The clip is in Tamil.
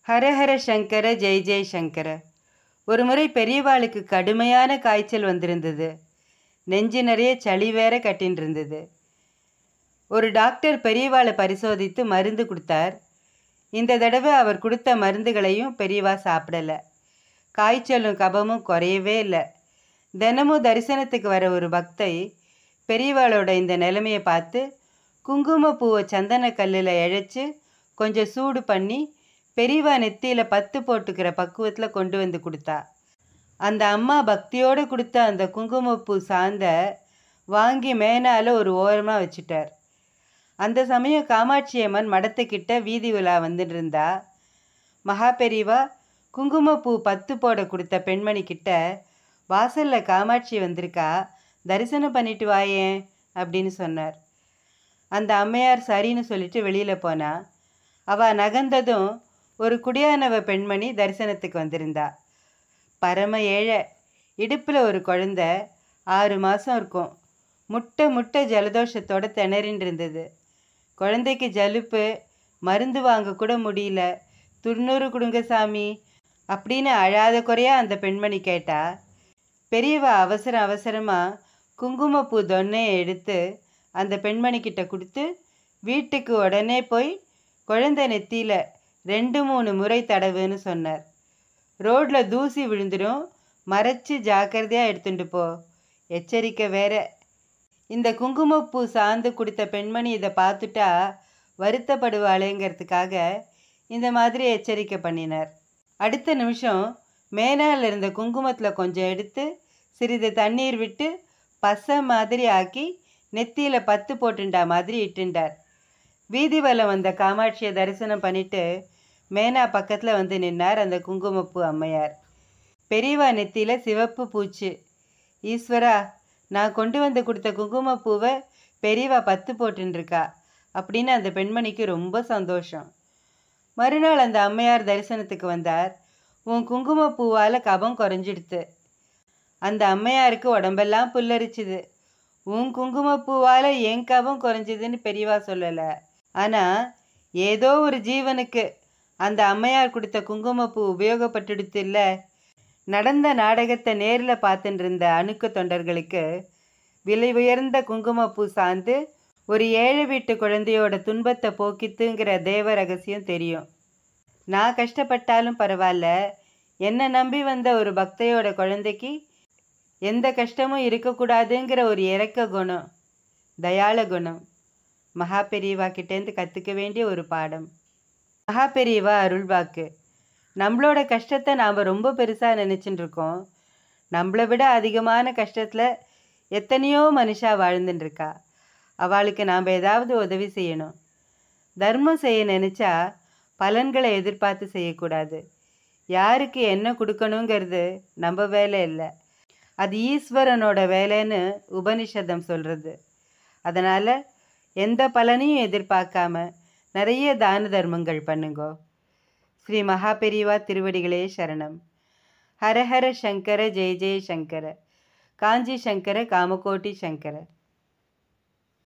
ஹரஹர சங்கர ஜெய் ஜெய் சங்கர ஒரு முறை பெரியவாளுக்கு கடுமையான காய்ச்சல் வந்திருந்தது நெஞ்சு நிறைய சளி வேற கட்டின்னு இருந்தது ஒரு டாக்டர் பெரியவாளை பரிசோதித்து மருந்து கொடுத்தார் இந்த தடவை அவர் கொடுத்த மருந்துகளையும் பெரியவா சாப்பிடலை காய்ச்சலும் கபமும் குறையவே இல்லை தினமும் தரிசனத்துக்கு வர ஒரு பக்தை பெரியவாளோட இந்த நிலைமையை பார்த்து குங்குமப்பூவை சந்தன கல்லில் இழைச்சி கொஞ்சம் சூடு பண்ணி பெரியவா நெத்தியில் பத்து போட்டுக்கிற பக்குவத்தில் கொண்டு வந்து கொடுத்தா அந்த அம்மா பக்தியோடு கொடுத்த அந்த குங்குமப்பூ சாந்த வாங்கி மேனால ஒரு ஓரமாக வச்சுட்டார் அந்த சமயம் காமாட்சி அம்மன் மடத்துக்கிட்ட வீதி உலா வந்துட்டு இருந்தா மகா பெரியவா குங்குமப்பூ பத்து போட கொடுத்த பெண்மணி கிட்ட வாசல்ல காமாட்சி வந்திருக்கா தரிசனம் பண்ணிட்டு வாயேன் அப்படின்னு சொன்னார் அந்த அம்மையார் சரின்னு சொல்லிட்டு வெளியில் போனா அவ நகர்ந்ததும் ஒரு குடியானவ பெண்மணி தரிசனத்துக்கு வந்திருந்தா பரம ஏழை இடுப்பில் ஒரு குழந்த ஆறு மாதம் இருக்கும் முட்டை முட்டை ஜலதோஷத்தோட திணறின்னு இருந்தது குழந்தைக்கு ஜலுப்பு மருந்து வாங்க கூட முடியல துண்ணூறு கொடுங்க சாமி அப்படின்னு அழாத குறையா அந்த பெண்மணி கேட்டா பெரியவா அவசர அவசரமாக குங்குமப்பூ தொன்னையை எடுத்து அந்த பெண்மணி கிட்ட கொடுத்து வீட்டுக்கு உடனே போய் குழந்தை நெத்தியில் ரெண்டு மூணு முறை தடவுன்னு சொன்னார் ரோட்டில் தூசி விழுந்துடும் மறைச்சு ஜாக்கிரதையாக எடுத்துட்டு போ எச்சரிக்கை வேற இந்த குங்குமப்பூ சாந்து கொடுத்த பெண்மணி இதை பார்த்துட்டா வருத்தப்படுவாளேங்கிறதுக்காக இந்த மாதிரி எச்சரிக்கை பண்ணினார் அடுத்த நிமிஷம் மேனால இருந்த குங்குமத்தில் கொஞ்சம் எடுத்து சிறிது தண்ணீர் விட்டு பசை மாதிரி ஆக்கி நெத்தியில் பத்து போட்டுண்டா மாதிரி இட்டுண்டார் வீதி வலம் வந்த காமாட்சியை தரிசனம் பண்ணிட்டு மேனா பக்கத்தில் வந்து நின்னார் அந்த குங்குமப்பூ அம்மையார் பெரியவா நெத்தியில் சிவப்பு பூச்சு ஈஸ்வரா நான் கொண்டு வந்து கொடுத்த குங்குமப்பூவை பெரியவா பத்து போட்டுருக்கா அப்படின்னு அந்த பெண்மணிக்கு ரொம்ப சந்தோஷம் மறுநாள் அந்த அம்மையார் தரிசனத்துக்கு வந்தார் உன் குங்குமப்பூவால் கபம் குறைஞ்சிடுத்து அந்த அம்மையாருக்கு உடம்பெல்லாம் புல்லரிச்சுது உன் குங்குமப்பூவால் என் கபம் குறைஞ்சிதுன்னு பெரியவா சொல்லலை ஆனால் ஏதோ ஒரு ஜீவனுக்கு அந்த அம்மையார் கொடுத்த குங்குமப்பூ உபயோகப்பட்டுடுத்து இல்லை நடந்த நாடகத்தை நேரில் பார்த்துட்டு இருந்த அணுக்க தொண்டர்களுக்கு விலை உயர்ந்த குங்குமப்பூ சார்ந்து ஒரு ஏழை வீட்டு குழந்தையோட துன்பத்தை போக்கித்துங்கிற தேவ ரகசியம் தெரியும் நான் கஷ்டப்பட்டாலும் பரவாயில்ல என்னை நம்பி வந்த ஒரு பக்தையோட குழந்தைக்கு எந்த கஷ்டமும் இருக்கக்கூடாதுங்கிற ஒரு இறக்க குணம் தயாள குணம் மகா பெரியவா கிட்டேருந்து கற்றுக்க வேண்டிய ஒரு பாடம் மகா பெரியவா அருள்வாக்கு நம்மளோட கஷ்டத்தை நாம் ரொம்ப பெருசாக நினச்சிட்டு இருக்கோம் நம்மளை விட அதிகமான கஷ்டத்தில் எத்தனையோ மனுஷா வாழ்ந்துட்டு இருக்கா அவளுக்கு நாம் ஏதாவது உதவி செய்யணும் தர்மம் செய்ய நினச்சா பலன்களை எதிர்பார்த்து செய்யக்கூடாது யாருக்கு என்ன கொடுக்கணுங்கிறது நம்ம வேலை இல்லை அது ஈஸ்வரனோட வேலைன்னு உபனிஷதம் சொல்கிறது அதனால் எந்த பலனையும் எதிர்பார்க்காம நிறைய தான தர்மங்கள் பண்ணுங்கோ ஸ்ரீ மகாபெரிவா திருவடிகளே சரணம் ஹரஹர சங்கர ஜெய ஜெய சங்கர காஞ்சி சங்கர காமகோட்டி சங்கர